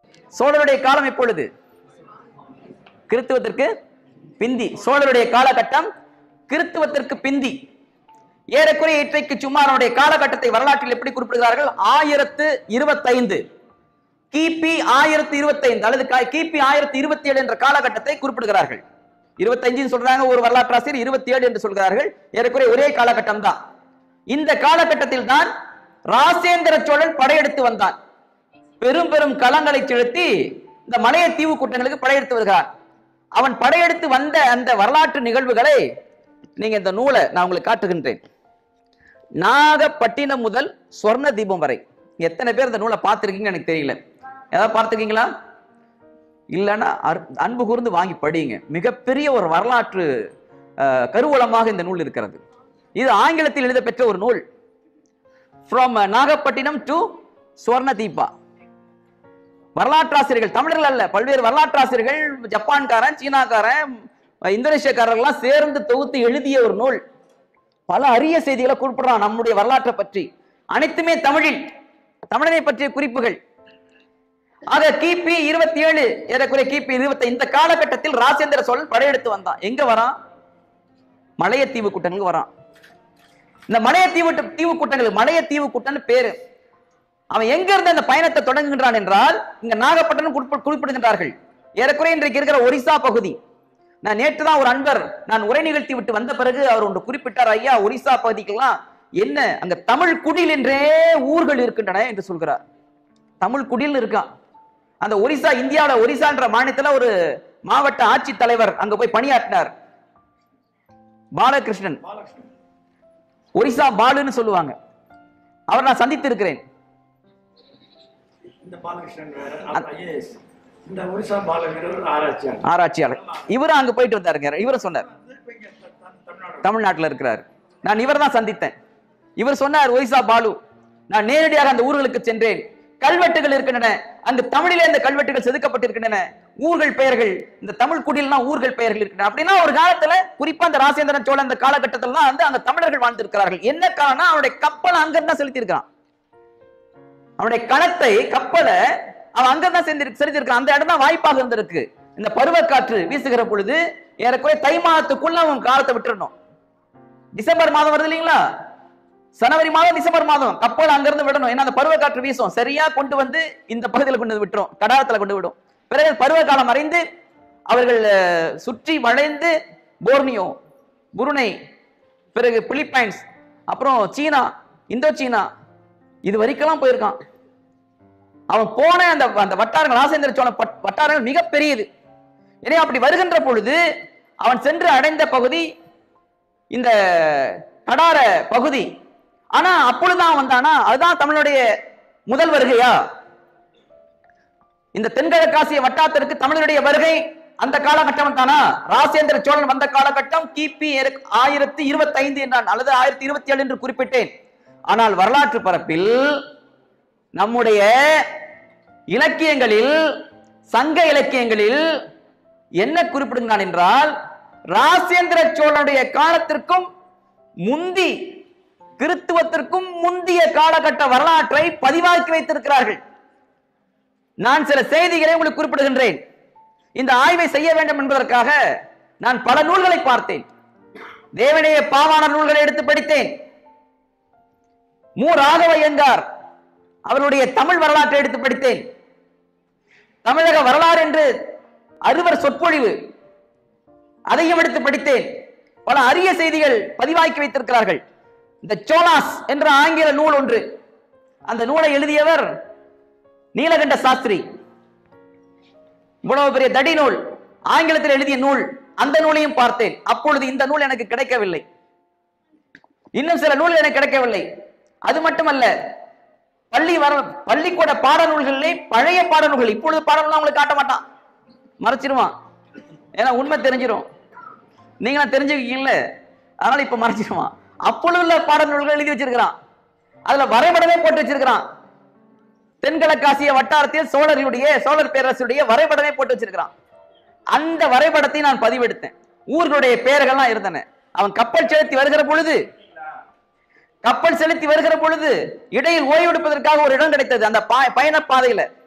சோழருடைய காலம் எப்பொழுது கிறித்துவத்திற்கு பிந்தி சோழருடைய காலகட்டம் கிறித்துவத்திற்கு பிந்தி ஏறக்குறைய இன்றைக்கு சுமார் அவருடைய காலகட்டத்தை வரலாற்றில் எப்படி குறிப்பிடுகிறார்கள் ஆயிரத்து இருபத்தைந்து கிபி ஆயிரத்தி இருபத்தைந்து அல்லது கா- கிபி ஆயிரத்தி இருபத்தி ஏழு என்ற காலகட்டத்தை குறிப்பிடுகிறார்கள் இருபத்தஞ்சு சொல்றாங்க ஒரு வரலாற்றாசிரியர் இருபத்தி ஏழு என்று சொல்கிறார்கள் ஏறக்குறைய ஒரே காலகட்டம் தான் இந்த காலகட்டத்தில் தான் ராசேந்திர சோழன் படையெடுத்து வந்தான் பெரும் பெரும் களங்களை செலுத்தி இந்த மலைய தீவு கூட்டங்களுக்கு படையெடுத்து வருகிறான் அவன் படையெடுத்து வந்த அந்த வரலாற்று நிகழ்வுகளை நீங்க இந்த நூலை நான் உங்களுக்கு காட்டுகின்றேன் நாகப்பட்டினம் முதல் சொர்ண தீபம் வரை எத்தனை பேர் இந்த நூலை பார்த்துருக்கீங்கன்னு எனக்கு தெரியல ஏதாவது பார்த்துருக்கீங்களா இல்லைன்னா அற்- அன்பு கூர்ந்து வாங்கி படிங்க மிகப்பெரிய ஒரு வரலாற்று அஹ், கருவூலமாக இந்த நூல் இருக்கிறது இது ஆங்கிலத்தில் எழுத பெற்ற ஒரு நூல் ஃப்ரம் நாகப்பட்டினம் டு சுவர்ண தீபா வரலாற்றாசிரியர்கள் தமிழர்கள் அல்ல பல்வேறு வரலாற்றாசிரியர்கள் ஜப்பான்காரன் சீனாக்காரன் இந்தோனேஷியக்காரர்கள்லாம் சேர்ந்து தொகுத்து எழுதிய ஒரு நூல் பல அரிய செய்திகளை குறிப்பிடுறான் நம்முடைய வரலாற்றை பற்றி அனைத்துமே தமிழில் தமிழனை பற்றிய குறிப்புகள் ஆக கிபி இருபத்தி ஏழு ஏறக்குறைய கிபி இருபத்தி இந்த காலகட்டத்தில் ராஜேந்திர சோழன் படையெடுத்து வந்தான் எங்க வரான் மலையத்தீவு கூட்டங்களுக்கு வரான் இந்த மலையத்தீவு தீவு கூட்டங்களுக்கு மலையத்தீவு கூட்டம்னு பேரு அவன் எங்க இருந்து அந்த பயணத்தை தொடங்குகின்றான் என்றால் இங்க நாகப்பட்டினம் குறிப்பிட- குறிப்பிடுகின்றார்கள் ஏறக்குறைய இன்றைக்கு இருக்கிற ஒரிசா பகுதி நான் நேற்று தான் ஒரு அன்பர் நான் உரை நிகழ்த்தி விட்டு வந்த பிறகு அவர் ஒன்று குறிப்பிட்டார் ஐயா ஒரிசா பகுதிக்கெல்லாம் என்ன அங்க தமிழ் குடில் என்றே ஊர்கள் இருக்கின்றன என்று சொல்கிறார் தமிழ் குடில் இருக்கான் அந்த ஒரிசா இந்தியாவோட ஒரிசான்ற மாநிலத்துல ஒரு மாவட்ட ஆட்சித் தலைவர் அங்க போய் பணியாற்றினார் பாலகிருஷ்ணன் ஒரிசா பாலுன்னு சொல்லுவாங்க அவர் நான் சந்தித்து இருக்கிறேன் இந்த பாலகிருஷ்ணன் வேற அவர் IAS. இந்த ஒரிசா பாலகிருஷ்ணன் ஆராய்ச்சியாளர் ஆராய்ச்சியாளர் இவரும் அங்க போயிட்டு வந்தாருங்க இவரும் சொன்னார் இப்ப இங்க த- த- தமிழ்நாடு தமிழ்நாட்டுல இருக்கிறார் நான் இவர் தான் சந்தித்தேன் இவர் சொன்னார் ஒரிசா பாலு நான் நேரடியாக அந்த ஊர்களுக்கு சென்றேன் கல்வெட்டுகள் இருக்கின்றன அங்கு தமிழிலே இந்த கல்வெட்டுகள் செதுக்கப்பட்டிருக்கின்றன ஊர்கள் பெயர்கள் இந்த தமிழ் குடியிலாம் ஊர்கள் பெயர்கள் இருக்கின்றன அப்படின்னா ஒரு காலத்துல குறிப்பா அந்த ராசேந்திரன் சோழன் அந்த காலகட்டத்துல தான் வந்து அங்க தமிழர்கள் வாழ்ந்திருக்கிறார்கள் என்ன காரணம் அவனுடைய கப்பல் அங்க தான் செலுத்தி இருக்கிறான் அவனுடைய களத்தை கப்பலை அவன் அங்கதான் செஞ்சு செலுத்திருக்கான் அந்த இடம் தான் வாய்ப்பாக இருந்திருக்கு இந்த பருவக்காற்று வீசுகிற பொழுது ஏறக்குறைய தை மாதத்துக்குள்ள அவன் காலத்தை விட்டுறணும் டிசம்பர் மாதம் வருது இல்லைங்களா ஜனவரி மாதம் டிசம்பர் மாதம் கப்பல் அங்கிருந்து விடணும் ஏன்னா அந்த பருவக்காற்று வீசும் சரியா கொண்டு வந்து இந்த பகுதியில் கொண்டு வந்து விட்டுரும் கடாரத்துல கொண்டு விடும் பிறகு பருவ காலம் மறைந்து அவர்கள் அஹ், சுற்றி வளைந்து போர்னியோ புருனை பிறகு பிலிப்பைன்ஸ் அப்புறம் சீனா இந்தோ சீனா இது வரைக்கெல்லாம் போயிருக்கான் அவன் போன அந்த அந்த வட்டாரங்கள் ராசேந்திர சோழ பட்- வட்டாரங்கள் மிக பெரியது எனவே அப்படி வருகின்ற பொழுது அவன் சென்று அடைந்த பகுதி இந்த கடார பகுதி ஆனா அப்பொழுதுதான் வந்தானா அதுதான் தமிழுடைய முதல் வருகையா இந்த தென்கிழக்காசிய வட்டாரத்திற்கு தமிழனுடைய வருகை அந்த காலகட்டம் தானா ராசேந்திர சோழன் வந்த காலகட்டம் கிபி ஏற- ஆயிரத்தி இருபத்தி ஐந்து என்றான் அல்லது ஆயிரத்தி இருபத்தி ஏழு என்று குறிப்பிட்டேன் ஆனால் வரலாற்று பரப்பில் நம்முடைய இலக்கியங்களில் சங்க இலக்கியங்களில் என்ன குறிப்பிடுகிறான் என்றால் ராசேந்திர சோழனுடைய காலத்திற்கும் முந்தி கிறித்துவத்திற்கும் முந்திய காலகட்ட வரலாற்றை பதிவாக்கி வைத்திருக்கிறார்கள் நான் சில செய்திகளை உங்களுக்கு குறிப்பிடுகின்றேன் இந்த ஆய்வை செய்ய வேண்டும் என்பதற்காக நான் பல நூல்களை பார்த்தேன் தேவனைய பாவாண நூல்களை எடுத்து படித்தேன் மு ராகவ ஐயங்கார் அவருடைய தமிழ் வரலாற்றை எடுத்து படித்தேன் தமிழக வரலாறு என்று அறுவர் சொற்பொழிவு அதையும் எடுத்து படித்தேன் பல அரிய செய்திகள் பதிவாக்கி வைத்திருக்கிறார்கள் இந்த சோலாஸ் என்ற ஆங்கில நூல் ஒன்று அந்த நூலை எழுதியவர் நீலகண்ட சாஸ்திரி இவ்வளவு பெரிய தடி நூல் ஆங்கிலத்தில் எழுதிய நூல் அந்த நூலையும் பார்த்தேன் அப்பொழுது இந்த நூல் எனக்கு கிடைக்கவில்லை இன்னும் சில நூல்கள் எனக்கு கிடைக்கவில்லை அது மட்டுமல்ல பள்ளி வர பள்ளிக்கூட பாடநூல்களிலே பழைய பாடநூல்கள் இப்பொழுது பாடநூல்லாம் உங்களுக்கு காட்ட மாட்டான் மறைச்சிருவான் ஏன்னா உண்மை தெரிஞ்சிரும் நீங்களும் தெரிஞ்சுக்கிங்கல்ல அதனால இப்ப மறைச்சிருவான் அப்பொழுது உள்ள பாடநூல்கள் எழுதி வச்சிருக்கிறான் அதுல வரைபடமே போட்டு வச்சிருக்கிறான் தென்கிழக்காசிய வட்டாரத்தில் சோழர்களுடைய சோழர் பேரரசுடைய வரைபடமே போட்டு வச்சிருக்கிறான் அந்த வரைபடத்தை நான் பதிவெடுத்தேன் ஊர்களுடைய பெயர்கள்லாம் இருந்தன அவன் கப்பல் செலுத்தி வருகிற பொழுது கப்பல் செலுத்தி வருகிற பொழுது இடையில் ஓய்வெடுப்பதற்காக ஒரு இடம் கிடைத்தது அந்த பா- பயண பாதையில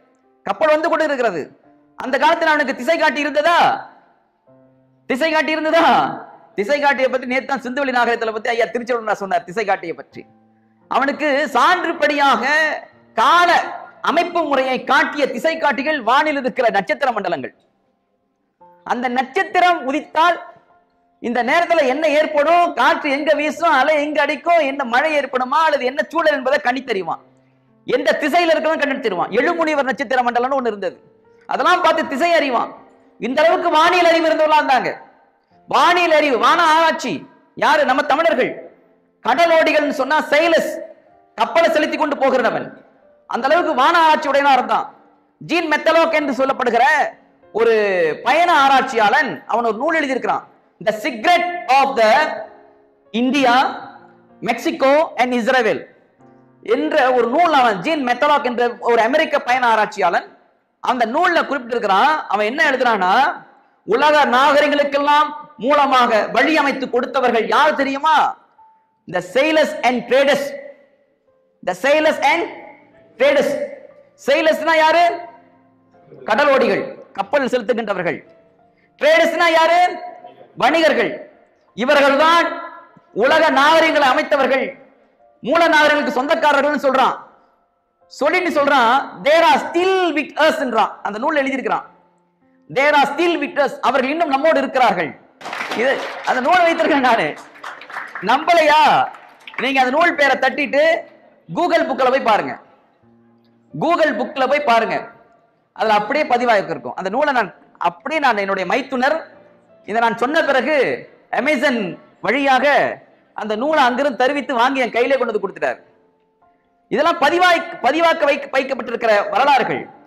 கப்பல் வந்து கொண்டு இருக்கிறது அந்த காலத்தில் அவனுக்கு திசை காட்டி இருந்ததா திசை காட்டி இருந்ததா திசை காட்டியை பற்றி நேத்து தான் சிந்துவெளி நாகரிகத்துல பத்தி ஐயா திருச்செல்வன் சொன்னார் திசை காட்டியை பற்றி அவனுக்கு சான்றுபடியாக கால அமைப்பு முறையை காட்டிய திசை காட்டிகள் வானில் இருக்கிற நட்சத்திர மண்டலங்கள் அந்த நட்சத்திரம் உதித்தால் இந்த நேரத்துல என்ன ஏற்படும் காற்று எங்க வீசும் அலை எங்க அடிக்கும் என்ன மழை ஏற்படுமா அல்லது என்ன சூழல் என்பதை கணித்தறிவான் எந்த திசையில இருக்கணும் கண்டுபிடிச்சிருவான் எழுமுனிவர் நட்சத்திர மண்டலம்னு ஒண்ணு இருந்தது அதெல்லாம் பார்த்து திசை அறிவான் இந்த அளவுக்கு வானியல் அறிவு இருந்தவங்களா இருந்தாங்க வானியல் அறிவு வான ஆராய்ச்சி யாரு நம்ம தமிழர்கள் கடலோடிகள்னு சொன்னா செயலஸ் கப்பலை செலுத்தி கொண்டு போகிறவன் அந்த அளவுக்கு வான ஆராய்ச்சி உடையவனா இருந்தான் ஜீன் மெத்தலோக் என்று சொல்லப்படுகிற ஒரு பயண ஆராய்ச்சியாளன் அவன் ஒரு நூல் எழுதியிருக்கிறான் the secret of the India Mexico and Israel என்ற ஒரு நூல் அவன் ஜீன் மெத்தலாக் என்ற ஒரு அமெரிக்க பயண ஆராய்ச்சியாளன் அந்த நூல்ல குறிப்பிட்டிருக்கிறான் அவன் என்ன எழுதுறான்னா உலக நாகரிகளுக்கெல்லாம் மூலமாக வழி அமைத்து கொடுத்தவர்கள் யார் தெரியுமா இந்த sailors and traders the sailors and traders செயலஸ்னா யாரு கடலோடிகள் கப்பல் செலுத்துகின்றவர்கள் ட்ரேடர்ஸ்னா யாரு வணிகர்கள் இவர்கள்தான் உலக நாகரிகங்களை அமைத்தவர்கள் மூல நாகரிகளுக்கு சொந்தக்காரர்கள் சொல்றான் சொல்லிட்டு சொல்றான் தேர் ஆர் ஸ்டில் வித் அஸ்ன்றான் அந்த நூல் எழுதியிருக்கிறான் they are still with us அவர்கள் இன்னும் நம்மோடு இருக்கிறார்கள் இது அந்த நூலை வைத்திருக்கேன் நானு நம்பலையா நீங்க அந்த நூல் பேரை தட்டிட்டு கூகுள் புக்கில் போய் பாருங்க கூகுள் புக்ல போய் பாருங்க அதுல அப்படியே பதிவாக இருக்கும் அந்த நூலை நான் அப்படியே நான் என்னுடைய மைத்துனர் இதை நான் சொன்ன பிறகு அமேசான் வழியாக அந்த நூலை அங்கிருந்து தருவித்து வாங்கி என் கையிலே கொண்டு வந்து கொடுத்துட்டார் இதெல்லாம் பதிவாய் பதிவாக்க வைக்க வைக்கப்பட்டிருக்கிற வரலாறுகள்